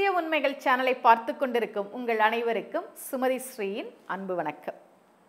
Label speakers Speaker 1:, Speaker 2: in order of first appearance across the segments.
Speaker 1: உண்மைகள் சேனலை பார்த்து கொண்டிருக்கும் உங்கள் அனைவருக்கும் சுமதி ஸ்ரீயின் அன்பு வணக்கம்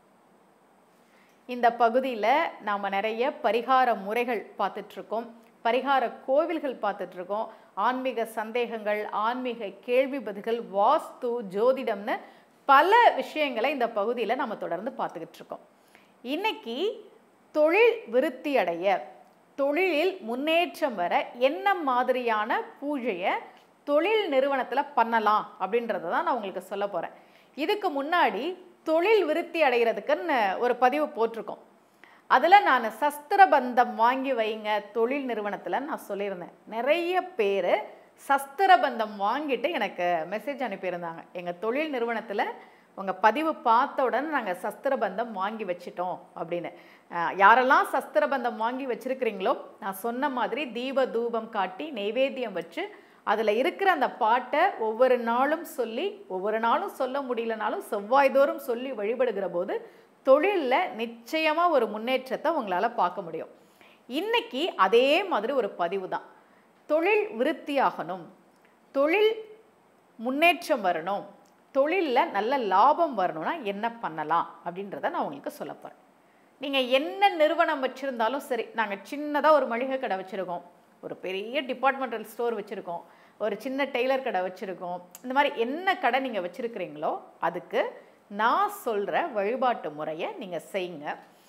Speaker 1: இந்த பகுதியில் நாம் நிறைய பரிகார முறைகள் பார்த்துட்ருக்கோம் பரிகார கோவில்கள் பார்த்துட்ருக்கோம் ஆன்மீக சந்தேகங்கள் ஆன்மீக கேள்வி பதில்கள் வாஸ்து ஜோதிடம்னு பல விஷயங்களை இந்த பகுதியில் நம்ம தொடர்ந்து பார்த்துக்கிட்டு இருக்கோம் இன்னைக்கு தொழில் விருத்தி அடைய தொழிலில் முன்னேற்றம் வர என்ன மாதிரியான பூஜையை தொழில் நிறுவனத்தில் பண்ணலாம் அப்படின்றத தான் நான் உங்களுக்கு சொல்ல போகிறேன் இதுக்கு முன்னாடி தொழில் விருத்தி அடைகிறதுக்குன்னு ஒரு பதிவு போட்டிருக்கோம் அதில் நான் சஸ்திரபந்தம் வாங்கி வைங்க தொழில் நிறுவனத்தில் நான் சொல்லியிருந்தேன் நிறைய பேர் சஸ்திரபந்தம் வாங்கிட்டு எனக்கு மெசேஜ் அனுப்பியிருந்தாங்க எங்கள் தொழில் நிறுவனத்தில் உங்கள் பதிவு பார்த்த உடனே நாங்கள் சஸ்திரபந்தம் வாங்கி வச்சிட்டோம் அப்படின்னு அஹ், யாரெல்லாம் சஸ்திரபந்தம் வாங்கி வச்சிருக்கிறீங்களோ நான் சொன்ன மாதிரி தீப தூபம் காட்டி நெய்வேத்தியம் வச்சு அதில் இருக்கிற அந்த பாட்டை ஒவ்வொரு நாளும் சொல்லி ஒவ்வொரு நாளும் சொல்ல முடியலனாலும் செவ்வாய்தோறும் சொல்லி வழிபடுகிற போது தொழிலில் நிச்சயமாக ஒரு முன்னேற்றத்தை உங்களால் பார்க்க முடியும் இன்னைக்கு அதே மாதிரி ஒரு பதிவு தான் தொழில் விருத்தியாகணும் தொழில் முன்னேற்றம் வரணும் தொழிலில் நல்ல லாபம் வரணும்னா என்ன பண்ணலாம் அப்படின்றத நான் உங்களுக்கு சொல்ல போகிறேன் நீங்கள் என்ன நிறுவனம் வச்சுருந்தாலும் சரி நாங்கள் சின்னதாக ஒரு மளிகை கடை வச்சுருக்கோம் ஒரு பெரிய டிபார்ட்மெண்டல் ஸ்டோர் வச்சுருக்கோம் ஒரு சின்ன டெய்லர் கடை வச்சுருக்கோம் இந்த மாதிரி என்ன கடை நீங்கள் வச்சுருக்கிறீங்களோ அதுக்கு நான் சொல்கிற வழிபாட்டு முறையை நீங்கள் செய்யுங்க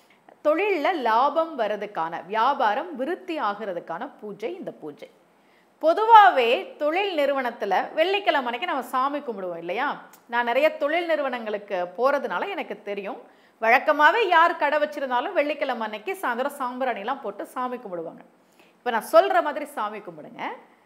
Speaker 1: தொழிலில் லாபம் வர்றதுக்கான வியாபாரம் விருத்தி ஆகிறதுக்கான பூஜை இந்த பூஜை பொதுவாகவே தொழில் நிறுவனத்தில் வெள்ளிக்கிழமை அன்னைக்கு நம்ம சாமி கும்பிடுவோம் இல்லையா நான் நிறைய தொழில் நிறுவனங்களுக்கு போகிறதுனால எனக்கு தெரியும் வழக்கமாகவே யார் கடை வச்சுருந்தாலும் வெள்ளிக்கிழமை அன்னைக்கு சாயந்தரம் சாம்பிராணிலாம் போட்டு சாமி கும்பிடுவாங்க இப்போ நான் சொல்கிற மாதிரி சாமி கும்பிடுங்க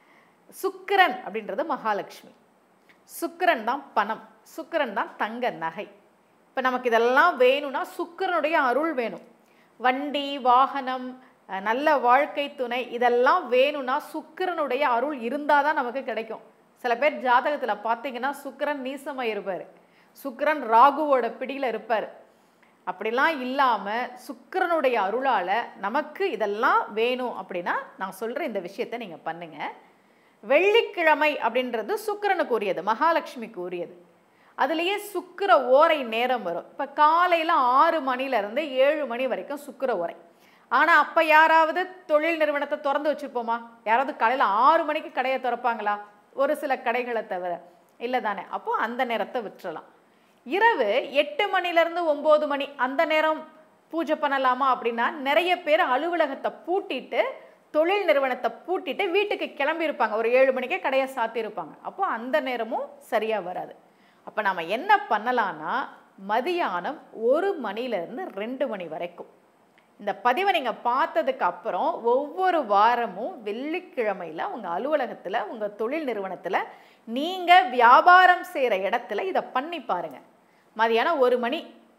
Speaker 1: சுக்கிரன் அப்படின்றது மகாலட்சுமி சுக்கிரன் தான் பணம் சுக்கிரன் தான் தங்க நகை இப்போ நமக்கு இதெல்லாம் வேணும்னா சுக்கிரனுடைய அருள் வேணும் வண்டி வாகனம் அஹ், நல்ல வாழ்க்கை துணை இதெல்லாம் வேணும்னா சுக்கிரனுடைய அருள் இருந்தால் தான் நமக்கு கிடைக்கும் சில பேர் ஜாதகத்தில் பார்த்தீங்கன்னா சுக்கிரன் நீசமாக இருப்பார் சுக்கிரன் ராகுவோட பிடியில் இருப்பார் அப்படிலாம் இல்லாமல் சுக்கிரனுடைய அருளால் நமக்கு இதெல்லாம் வேணும் அப்படின்னா நான் சொல்கிற இந்த விஷயத்தை நீங்கள் பண்ணுங்கள் வெள்ளிக்கிழமை அப்படின்றது சுக்கிரனுக்கு உரியது மகாலட்சுமிக்கு உரியது அதுலேயே சுக்கிர ஓரை நேரம் வரும் இப்போ காலையில் ஆறு மணிலேருந்து ஏழு மணி வரைக்கும் சுக்கிர ஓரை ஆனால் அப்போ யாராவது தொழில் நிறுவனத்தை திறந்து வச்சுருப்போமா யாராவது காலையில் ஆறு மணிக்கு கடையை திறப்பாங்களா ஒரு சில கடைகளை தவிர இல்லை தானே அப்போ அந்த நேரத்தை விட்டுறலாம் இரவு எட்டு மணிலேருந்து ஒம்பது மணி அந்த நேரம் பூஜை பண்ணலாமா அப்படின்னா நிறைய பேர் அலுவலகத்தை பூட்டிட்டு தொழில் நிறுவனத்தை பூட்டிட்டு வீட்டுக்கு கிளம்பி இருப்பாங்க ஒரு ஏழு மணிக்கே கடையை சாத்தியிருப்பாங்க அப்போ அந்த நேரமும் சரியாக வராது அப்போ நாம் என்ன பண்ணலான்னா மதியானம் ஒரு மணிலேருந்து ரெண்டு மணி வரைக்கும் இந்த பதிவை நீங்கள் பார்த்ததுக்கு அப்புறம் ஒவ்வொரு வாரமும் வெள்ளிக்கிழமையில் உங்கள் அலுவலகத்தில் உங்கள் தொழில் நிறுவனத்தில் நீங்கள் வியாபாரம் செய்கிற இடத்துல இதை பண்ணி பாருங்கள் மதியானம் ஒரு மணி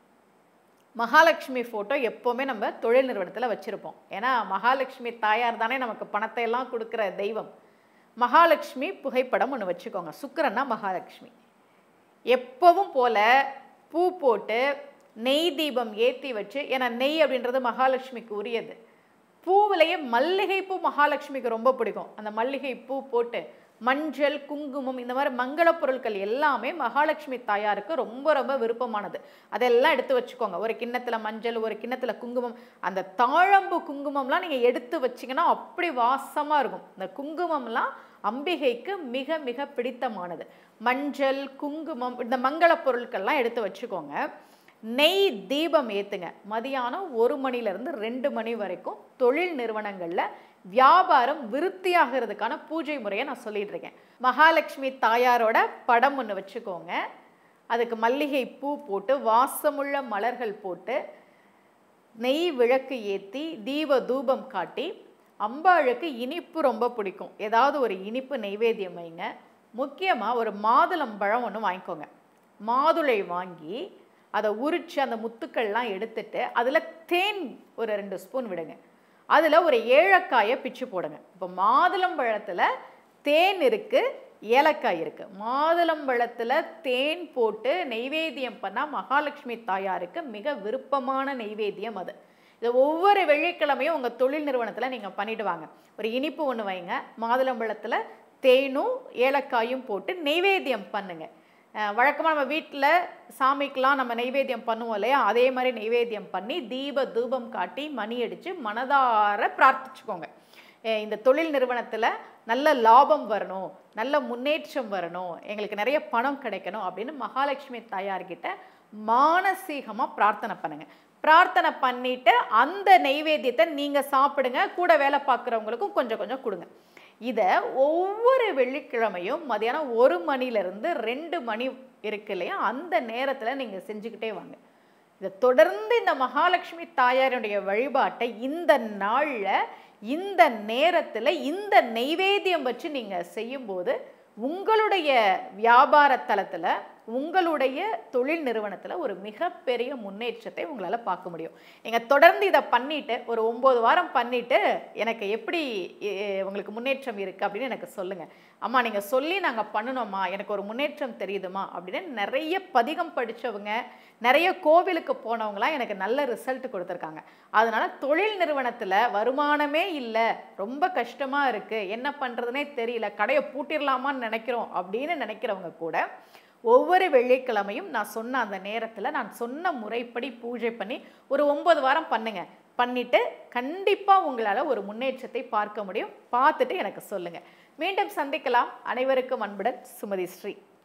Speaker 1: மகாலட்சுமி ஃபோட்டோ எப்போவுமே நம்ம தொழில் நிறுவனத்தில் வச்சுருப்போம் ஏன்னா மகாலட்சுமி தாயார் தானே நமக்கு பணத்தை எல்லாம் கொடுக்குற தெய்வம் மகாலட்சுமி புகைப்படம் ஒன்று வச்சுக்கோங்க சுக்கிரன்னா மகாலட்சுமி எப்பவும் போல பூ போட்டு நெய் தீபம் ஏற்றி வச்சு ஏன்னா நெய் அப்படின்றது மகாலட்சுமிக்கு உரியது பூவிலேயே மல்லிகை பூ மகாலட்சுமிக்கு ரொம்ப பிடிக்கும் அந்த மல்லிகை பூ போட்டு மஞ்சள் குங்குமம் இந்த மாதிரி மங்கள பொருட்கள் எல்லாமே மகாலட்சுமி தாயாருக்கு ரொம்ப ரொம்ப விருப்பமானது அதெல்லாம் எடுத்து வச்சுக்கோங்க ஒரு கிண்ணத்தில் மஞ்சள் ஒரு கிண்ணத்தில் குங்குமம் அந்த தாழம்பு குங்குமம்லாம் நீங்கள் எடுத்து வச்சிங்கன்னா அப்படி வாசமாக இருக்கும் இந்த குங்குமம்லாம் அம்பிகைக்கு மிக மிக பிடித்தமானது மஞ்சள் குங்குமம் இந்த மங்கள பொருட்கள்லாம் எடுத்து வச்சுக்கோங்க நெய் தீபம் ஏற்றுங்க மதியானம் ஒரு மணிலேருந்து ரெண்டு மணி வரைக்கும் தொழில் நிறுவனங்களில் வியாபாரம் விருத்தியாகிறதுக்கான பூஜை முறையை நான் சொல்லிட்டு இருக்கேன் மகாலட்சுமி தாயாரோட படம் ஒன்று வச்சுக்கோங்க அதுக்கு மல்லிகை பூ போட்டு வாசமுள்ள மலர்கள் போட்டு நெய் விளக்கு ஏற்றி தீப தூபம் காட்டி அம்பாளுக்கு இனிப்பு ரொம்ப பிடிக்கும் ஏதாவது ஒரு இனிப்பு நெய்வேத்தியம் வைங்க முக்கியமாக ஒரு மாதுளம்பழம் ஒன்று வாங்கிக்கோங்க மாதுளை வாங்கி அதை உரித்து அந்த முத்துக்கள்லாம் எடுத்துட்டு அதில் தேன் ஒரு ரெண்டு ஸ்பூன் விடுங்க அதில் ஒரு ஏலக்காயை பிச்சு போடுங்க இப்போ மாதுளம்பழத்தில் தேன் இருக்குது ஏலக்காய் இருக்குது மாதுளம்பழத்தில் தேன் போட்டு நெய்வேத்தியம் பண்ணால் மகாலட்சுமி தாயாருக்கு மிக விருப்பமான நெய்வேத்தியம் அது இது ஒவ்வொரு வெள்ளிக்கிழமையும் உங்கள் தொழில் நிறுவனத்தில் நீங்கள் பண்ணிட்டு வாங்க ஒரு இனிப்பு ஒன்று வைங்க மாதுளம்பழத்தில் தேனும் ஏலக்காயும் போட்டு நெய்வேத்தியம் பண்ணுங்க வழக்கமாக நம்ம வீட்டில் சாமிக்கெலாம் நம்ம நெய்வேத்தியம் பண்ணுவோம் இல்லையா அதே மாதிரி நெய்வேத்தியம் பண்ணி தீப தூபம் காட்டி மணி அடித்து மனதார பிரார்த்திச்சுக்கோங்க அஹ் இந்த தொழில் நிறுவனத்தில் நல்ல லாபம் வரணும் நல்ல முன்னேற்றம் வரணும் எங்களுக்கு நிறைய பணம் கிடைக்கணும் அப்படின்னு மகாலட்சுமி தாயார்கிட்ட மானசீகமாக பிரார்த்தனை பண்ணுங்க பிரார்த்தனை பண்ணிட்டு அந்த நெய்வேத்தியத்தை நீங்கள் சாப்பிடுங்க கூட வேலை பார்க்குறவங்களுக்கும் கொஞ்சம் கொஞ்சம் கொடுங்க இதை ஒவ்வொரு வெள்ளிக்கிழமையும் மதியானம் ஒரு மணிலேருந்து ரெண்டு மணி இருக்கு இல்லையா அந்த நேரத்தில் நீங்கள் செஞ்சுக்கிட்டே வாங்க இதை தொடர்ந்து இந்த மகாலட்சுமி தாயாருடைய வழிபாட்டை இந்த நாளில் இந்த நேரத்தில் இந்த நெய்வேத்தியம் வச்சு நீங்கள் செய்யும்போது உங்களுடைய வியாபார தளத்தில் உங்களுடைய தொழில் நிறுவனத்தில் ஒரு மிகப்பெரிய முன்னேற்றத்தை உங்களால் பார்க்க முடியும் நீங்கள் தொடர்ந்து இதை பண்ணிட்டு ஒரு ஒம்பது வாரம் பண்ணிட்டு எனக்கு எப்படி எ- உங்களுக்கு முன்னேற்றம் இருக்குது அப்படின்னு எனக்கு சொல்லுங்கள் அம்மா நீங்கள் சொல்லி நாங்கள் பண்ணணும்மா எனக்கு ஒரு முன்னேற்றம் தெரியுதுமா அப்படின்னு நிறைய பதிகம் படித்தவங்க நிறைய கோவிலுக்கு போனவங்களாம் எனக்கு நல்ல ரிசல்ட் கொடுத்துருக்காங்க அதனால தொழில் நிறுவனத்தில் வருமானமே இல்லை ரொம்ப கஷ்டமாக இருக்குது என்ன பண்ணுறதுனே தெரியல கடையை பூட்டிடலாமான்னு நினைக்கிறோம் அப்படின்னு நினைக்கிறவங்க கூட ஒவ்வொரு வெள்ளிக்கிழமையும் நான் சொன்ன அந்த நேரத்தில் நான் சொன்ன முறைப்படி பூஜை பண்ணி ஒரு ஒன்பது வாரம் பண்ணுங்க பண்ணிட்டு கண்டிப்பாக உங்களால் ஒரு முன்னேற்றத்தை பார்க்க முடியும் பார்த்துட்டு எனக்கு சொல்லுங்கள் மீண்டும் சந்திக்கலாம் அனைவருக்கும் அன்புடன் சுமதி ஸ்ரீ